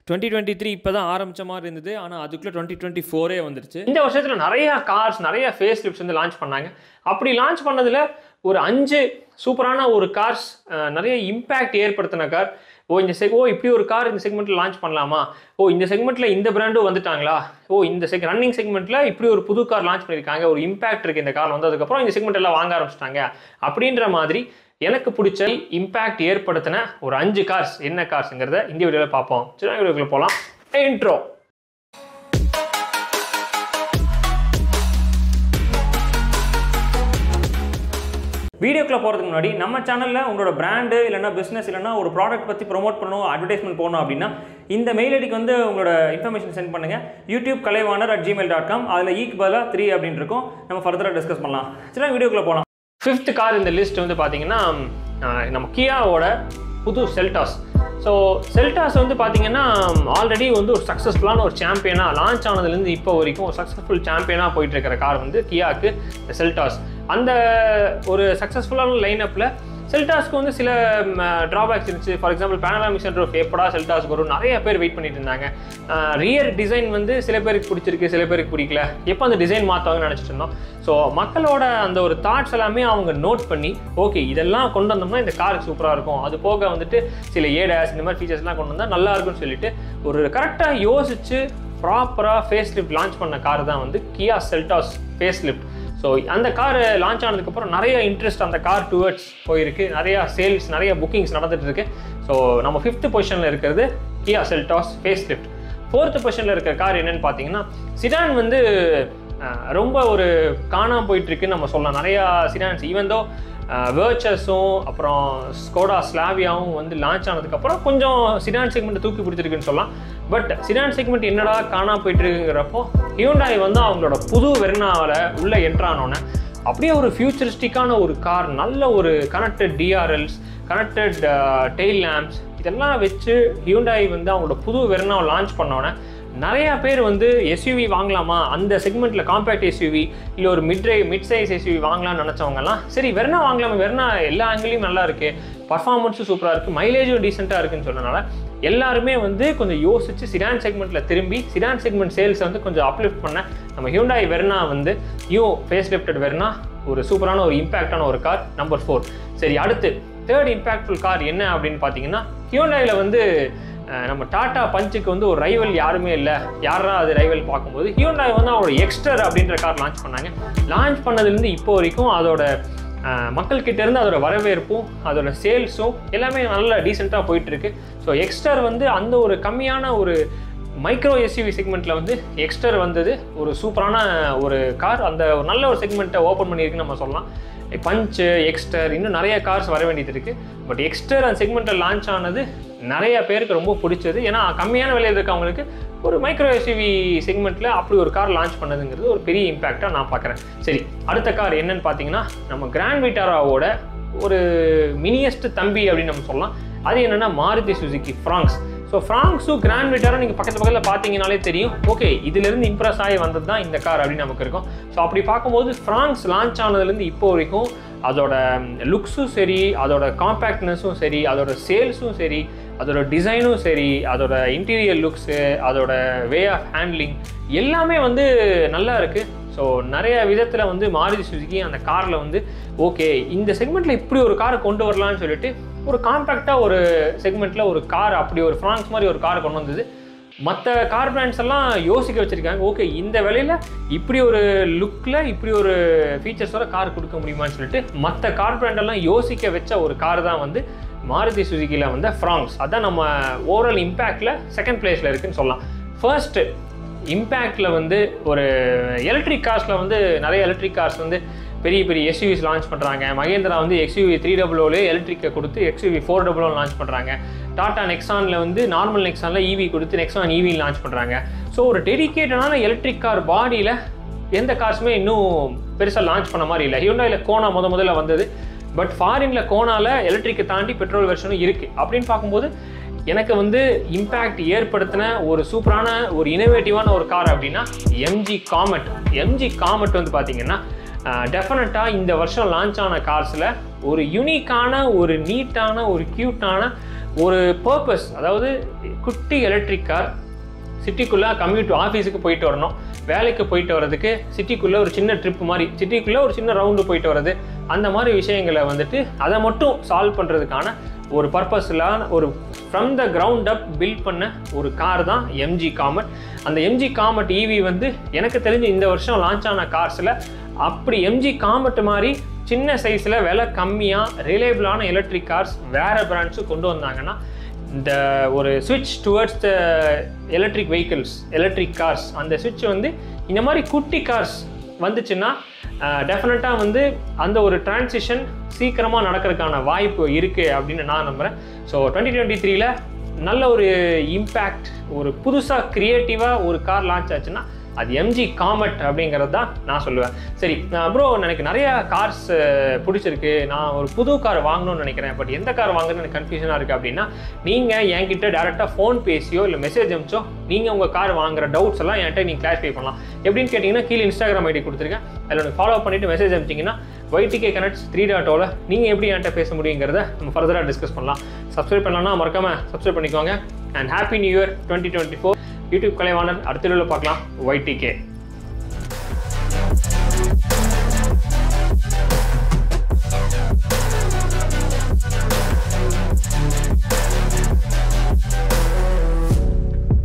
twenty twenty three இப்போ தான் ஆரம்பிச்ச மாதிரி இருந்தது ஆனால் அதுக்குள்ளே டுவெண்ட்டி டுவெண்ட்டி ஃபோரே வந்துருச்சு இந்த வருஷத்தில் நிறைய கார்ஸ் நிறைய ஃபேஸ் லிப்ஸ் வந்து லான்ச் பண்ணாங்க அப்படி லான்ச் பண்ணதில் ஒரு அஞ்சு சூப்பரான ஒரு கார்ஸ் நிறைய இம்பேக்ட் ஏற்படுத்தின கார் ஓ இந்த செக் ஓ இப்படி ஒரு கார் இந்த செக்மெண்ட்டில் லான்ச் பண்ணலாமா ஓ இந்த செக்மெண்ட்டில் இந்த பிராண்டும் வந்துட்டாங்களா ஓ இந்த செக் ரன்னிங் செக்மெண்ட்டில் இப்படி ஒரு புது கார் லான்ச் பண்ணியிருக்காங்க ஒரு இம்பேக்ட் இருக்குது இந்த கார் வந்ததுக்கப்புறம் இந்த செக்மெண்ட் எல்லாம் வாங்க ஆரம்பிச்சிட்டாங்க அப்படின்ற மாதிரி எனக்கு பிடிச்ச இம்பேக்ட் ஏற்படுத்தின ஒரு அஞ்சு கார்ஸ் என்ன கார்ஸுங்கிறத இந்த வீடியோவில் பார்ப்போம் சின்ன வீடியோக்குள்ள போகலாம் இன்ட்ரோ வீடியோக்குள்ள போகிறதுக்கு முன்னாடி நம்ம சேனலில் உங்களோட பிராண்டு இல்லைனா பிஸ்னஸ் இல்லைனா ஒரு ப்ராடக்ட் பற்றி ப்ரோமோட் பண்ணணும் அட்வர்டைஸ்மெண்ட் போகணும் அப்படின்னா இந்த மெயில் ஐடிக்கு வந்து உங்களோட இன்ஃபர்மேஷன் சென்ட் பண்ணுங்கள் YouTube Kalaivanar at Gmail dot com அதில் ஈக்கு பதிலாக த்ரீ அப்படின்னு இருக்கும் நம்ம ஃபர்தராக டிஸ்கஸ் பண்ணலாம் சரி வீடியோக்குள்ளே போகலாம் ஃபிஃப்த் கார் இந்த லிஸ்ட் வந்து பார்த்தீங்கன்னா ஆஹ், நம்ம கியாவோட புது செல்டாஸ் ஸோ செல்டாஸ் வந்து பார்த்தீங்கன்னா ஆல்ரெடி வந்து ஒரு சக்ஸஸ்ஃபுல்லான ஒரு சாம்பியனாக லான்ச் ஆனதுலேருந்து இப்போ வரைக்கும் ஒரு சக்ஸஸ்ஃபுல் சாம்பியனாக போயிட்டு இருக்கிற கார் வந்து கியாக்கு செல்டாஸ் அந்த ஒரு சக்ஸஸ்ஃபுல்லான லைனப்பில் செல்டாஸ்க்கு வந்து சில ட்ராபேக்ஸ் இருந்துச்சு ஃபார் எக்ஸாம்பிள் பேனலாமிக் சென்டர் எப்படா செல்டாஸ்க்கு வரும் நிறைய பேர் வெயிட் பண்ணிட்டு இருந்தாங்க ரியர் டிசைன் வந்து சில பேருக்கு பிடிச்சிருக்கு சில பேருக்கு பிடிக்கல எப்போ அந்த டிசைன் மாற்றுவாங்கன்னு நினச்சிட்டு இருந்தோம் ஸோ மக்களோட அந்த ஒரு தாட்ஸ் எல்லாமே அவங்க நோட் பண்ணி ஓகே இதெல்லாம் கொண்டு வந்தோம்னா இந்த காருக்கு சூப்பராக இருக்கும் அது போக வந்துட்டு சில ஏடாஸ் இந்த மாதிரி ஃபீச்சர்ஸ்லாம் கொண்டு வந்தால் நல்லா இருக்கும்னு சொல்லிட்டு ஒரு கரெக்டாக யோசிச்சு ப்ராப்பராக ஃபேஸ் லிஃப்ட் லான்ச் பண்ண கார் தான் வந்து Kia Seltos face lift so அந்த கார் லான்ச் ஆனதுக்கப்புறம் நிறைய இன்ட்ரெஸ்ட் அந்த கார் டுவர்ட்ஸ் போயிருக்கு நிறையா சேல்ஸ் நிறைய புக்கிங்ஸ் நடந்துட்டு இருக்கு ஸோ நம்ம ஃபிஃப்த் பொசிஷனில் இருக்கிறது Kia Seltos face lift fourth பொசிஷனில் இருக்கிற கார் என்னன்னு பார்த்தீங்கன்னா சிடான் வந்து அஹ், ரொம்ப ஒரு காணாம போயிட்டு இருக்குன்னு நம்ம சொல்லலாம் நிறையா சிடான்ஸ் ஈவன் தோ வேர்ச்சஸும் அப்புறம் ஸ்கோடா ஸ்லாவியாவும் வந்து லான்ச் ஆனதுக்கப்புறம் கொஞ்சம் சிடான் செக்மெண்ட் தூக்கி பிடிச்சிருக்குன்னு சொல்லலாம் பட் சிடான் செக்மெண்ட் என்னடா காணா போயிட்டு இருக்குங்கிறப்போ ஹியூண்டாய் வந்து அவங்களோட புது வெர்னாவில் உள்ளே என்ட்ரானோன்னே அப்படியே ஒரு ஃபியூச்சரிஸ்டிக்கான ஒரு கார் நல்ல ஒரு connected DRLs connected tail lamps இதெல்லாம் வச்சு ஹியூண்டாய் வந்து அவங்களோட புது வெர்னாவை லான்ச் பண்ணோன்னே நிறையா பேர் வந்து எஸ்யூவி வாங்கலாமா அந்த செக்மெண்ட்டில் காம்பேக்ட் எஸ்யூவி இல்லை ஒரு மிட் மிட் சைஸ் எஸ்யூவி வாங்கலாம்னு நினச்சவங்கலாம் சரி வெர்னா வாங்கலாமா வெர்னா எல்லா ஆங்கிலையும் நல்லா இருக்குது பர்ஃபார்மன்ஸும் சூப்பராக இருக்குது மைலேஜும் டீசெண்டாக இருக்குன்னு சொன்னனால எல்லாருமே வந்து கொஞ்சம் யோசிச்சு சிடான் செக்மெண்ட்டில் திரும்பி சிடான் செக்மெண்ட் சேல்ஸை வந்து கொஞ்சம் அப்லிஃப்ட் பண்ண நம்ம ஹியூண்டாய் வெர்னா வந்து யூ ஃபேஸ் லிஃப்டட் வெர்னா ஒரு சூப்பரான ஒரு இம்பாக்டான ஒரு கார் நம்பர் ஃபோர் சரி அடுத்து தேர்ட் இம்பாக்ட்ஃபுல் கார் என்ன அப்படின்னு பார்த்தீங்கன்னா ஹியூண்டாயில் வந்து அஹ், நம்ம டாடா பஞ்சுக்கு வந்து ஒரு ரைவல் யாருமே இல்லை யாரா அது ரைவல் பார்க்கும்போது ஹியூண்டாய் வந்து அவரோட எக்ஸ்டர் அப்படின்ற கார் லான்ச் பண்ணாங்க லான்ச் பண்ணதுலேருந்து இப்போ வரைக்கும் அதோட அஹ், மக்கள்கிட்ட இருந்து அதோட வரவேற்பும் அதோட சேல்ஸும் எல்லாமே நல்ல டீசெண்டாக போயிட்டு இருக்கு ஸோ எக்ஸ்டர் வந்து அந்த ஒரு கம்மியான ஒரு மைக்ரோ எஸ்யூவி செக்மெண்ட்டில் வந்து எக்ஸ்டர் வந்தது ஒரு சூப்பரான ஒரு கார் அந்த ஒரு நல்ல ஒரு செக்மெண்ட்டை ஓப்பன் பண்ணியிருக்குன்னு நம்ம சொல்லலாம் பஞ்சு எக்ஸ்டர் இன்னும் நிறைய கார்ஸ் வர வேண்டியது இருக்குது பட் எக்ஸ்டர் அந்த செக்மெண்ட்டில் லான்ச் ஆனது நிறைய பேருக்கு ரொம்ப பிடிச்சது ஏன்னா கம்மியான விலையில் இருக்கவங்களுக்கு ஒரு மைக்ரோ எஸ்யூவி செக்மெண்ட்டில் அப்படி ஒரு கார் லான்ச் பண்ணதுங்கிறது ஒரு பெரிய இம்பேக்டாக நான் பார்க்குறேன் சரி அடுத்த கார் என்னன்னு பார்த்தீங்கன்னா நம்ம கிராண்ட் விட்டாராவோட ஒரு மினியஸ்ட் தம்பி அப்படின்னு நம்ம சொல்லலாம் அது என்னென்னா மாருதி சுசுகி ஃப்ராங்ஸ் ஸோ ஃப்ராங்ஸும் கிராண்ட் விட்டாரும் நீங்கள் பக்கத்து பக்கத்தில் பார்த்தீங்கனாலே தெரியும் ஓகே இதுலேருந்து இம்ப்ரெஸ் ஆகி வந்தது தான் இந்த கார் அப்படின்னு நமக்கு இருக்கும் ஸோ அப்படி பார்க்கும்போது ஃப்ராங்ஸ் லான்ச் ஆனதுலேருந்து இப்போ வரைக்கும் அதோட லுக்ஸும் சரி அதோட காம்பேக்ட்னஸும் சரி அதோட சேல்ஸும் சரி அதோட டிசைனும் சரி அதோட இன்டீரியர் லுக்ஸு அதோட வே ஆஃப் ஹேண்ட்லிங் எல்லாமே வந்து நல்லா இருக்குது ஸோ நிறைய விதத்தில் வந்து மாருதி சுசுகி அந்த காரில் வந்து ஓகே இந்த செக்மெண்ட்டில் இப்படி ஒரு காரை கொண்டு வரலாம்னு சொல்லிட்டு ஒரு காம்பேக்டாக ஒரு செக்மெண்ட்டில் ஒரு கார் அப்படி ஒரு ஃப்ரான்ஸ் மாதிரி ஒரு கார் கொண்டு வந்தது மற்ற கார் பிராண்ட்ஸ் எல்லாம் யோசிக்க வச்சுருக்காங்க ஓகே இந்த விலையில் இப்படி ஒரு லுக்கில் இப்படி ஒரு ஃபீச்சர்ஸோட கார் கொடுக்க முடியுமான்னு சொல்லிட்டு மற்ற கார் பிராண்ட் எல்லாம் யோசிக்க வச்ச ஒரு கார் தான் வந்து மாருதி சுசுகியில் வந்த ஃப்ராங்ஸ் அதான் நம்ம ஓவரால் இம்பேக்டில் செகண்ட் பிளேஸில் இருக்குன்னு சொல்லலாம் ஃபர்ஸ்ட் இம்பேக்டில் வந்து ஒரு எலக்ட்ரிக் கார்ஸில் வந்து நிறைய எலக்ட்ரிக் கார்ஸ் வந்து பெரிய பெரிய எஸ்யூவிஸ் லான்ச் பண்ணுறாங்க மகேந்திரா வந்து எக்ஸ்யூவி த்ரீ டபுளோலே எலக்ட்ரிக்கை கொடுத்து எக்ஸ்யூவி ஃபோர் டபுளோ லான்ச் பண்ணுறாங்க டாடா நெக்ஸானில் வந்து நார்மல் நெக்ஸானில் ஈவி கொடுத்து நெக்ஸான் ஈவி லான்ச் பண்ணுறாங்க ஸோ ஒரு டெடிக்கேட்டடான எலக்ட்ரிக் கார் பாடியில் எந்த கார்ஸுமே இன்னும் பெருசாக லான்ச் பண்ண மாதிரி இல்லை ஹியூண்டாயில் கோனா முத முதல்ல வந்தது பட் ஃபாரினில் கோனால எலக்ட்ரிக்கை தாண்டி பெட்ரோல் வெர்ஷனும் இருக்குது அப்படின்னு பார்க்கும்போது எனக்கு வந்து இம்பேக்ட் ஏற்படுத்தின ஒரு சூப்பரான ஒரு இனோவேட்டிவான ஒரு கார் அப்படின்னா எம்ஜி காமெட் எம்ஜி காமெட் வந்து பார்த்தீங்கன்னா டெஃபினட்டாக இந்த வருஷம் லான்ச் ஆன கார்ஸில் ஒரு யூனிக்கான ஒரு நீட்டான ஒரு க்யூட்டான ஒரு பர்பஸ் அதாவது குட்டி எலக்ட்ரிக் கார் சிட்டிக்குள்ளே கம்யூட் ஆஃபீஸுக்கு போயிட்டு வரணும் வேலைக்கு போயிட்டு வர்றதுக்கு சிட்டிக்குள்ளே ஒரு சின்ன ட்ரிப் மாதிரி சிட்டிக்குள்ளே ஒரு சின்ன ரவுண்டு போயிட்டு வர்றது அந்த மாதிரி விஷயங்களை வந்துட்டு அதை மட்டும் சால்வ் பண்ணுறதுக்கான ஒரு பர்பஸ்லான ஒரு from the ground up build பண்ண ஒரு கார் தான் எம்ஜி காமட் அந்த எம்ஜி காமட் ஈவி வந்து எனக்கு தெரிஞ்சு இந்த வருஷம் லான்ச் ஆன கார்ஸில் அப்படி எம்ஜி காமட் மாதிரி சின்ன சைஸில் விலை கம்மியாக ரிலேபிளான எலக்ட்ரிக் கார்ஸ் வேறு பிராண்ட்ஸும் கொண்டு வந்தாங்கன்னா இந்த ஒரு ஸ்விட்ச் towards the electric vehicles electric cars அந்த ஸ்விட்ச் வந்து இந்த மாதிரி குட்டி கார்ஸ் வந்துச்சுன்னா டெஃபினட்டாக வந்து அந்த ஒரு டிரான்சிஷன் சீக்கிரமாக நடக்கிறதுக்கான வாய்ப்பு இருக்குது அப்படின்னு நான் நம்புகிறேன் ஸோ டுவெண்ட்டி டுவெண்ட்டி த்ரீல நல்ல ஒரு இம்பேக்ட் ஒரு புதுசாக க்ரியேட்டிவாக ஒரு கார் லான்ச் ஆச்சுன்னா அது எம்ஜி காமெட் அப்படிங்கிறது தான் நான் சொல்லுவேன் சரி ப்ரோ எனக்கு நிறைய கார்ஸ் பிடிச்சிருக்கு நான் ஒரு புது கார் வாங்கணும்னு நினைக்கிறேன் பட் எந்த கார் வாங்குறது எனக்கு கன்ஃபியூஷனாக இருக்குது அப்படின்னா நீங்கள் என்கிட்ட டேரெக்டாக ஃபோன் பேசியோ இல்லை மெசேஜ் அனுப்பிச்சோ நீங்கள் உங்கள் கார் வாங்குற டவுட்ஸ் எல்லாம் என்கிட்ட நீங்கள் கிளாரிஃபை பண்ணலாம் எப்படின்னு கேட்டிங்கன்னா கீழே இன்ஸ்டாகிராம் ஐடி கொடுத்துருக்கேன் அதில் எனக்கு ஃபாலோ பண்ணிவிட்டு மெசேஜ் அனுப்பிச்சிங்கன்னா ஒய்டிகே கனெக்ட்ஸ் த்ரீ டாட் ஓவில் நீங்கள் எப்படி என்கிட்ட பேச முடியுங்கிறத நம்ம ஃபர்தராக டிஸ்கஸ் பண்ணலாம் சப்ஸ்கிரைப் பண்ணலாம்னா மறக்காமல் சப்ஸ்கிரைப் பண்ணிக்கோங்க and happy new year twenty twenty four YouTube Kalaivanar அடுத்த வீடியோவில் பார்க்கலாம் ஒய்டிகே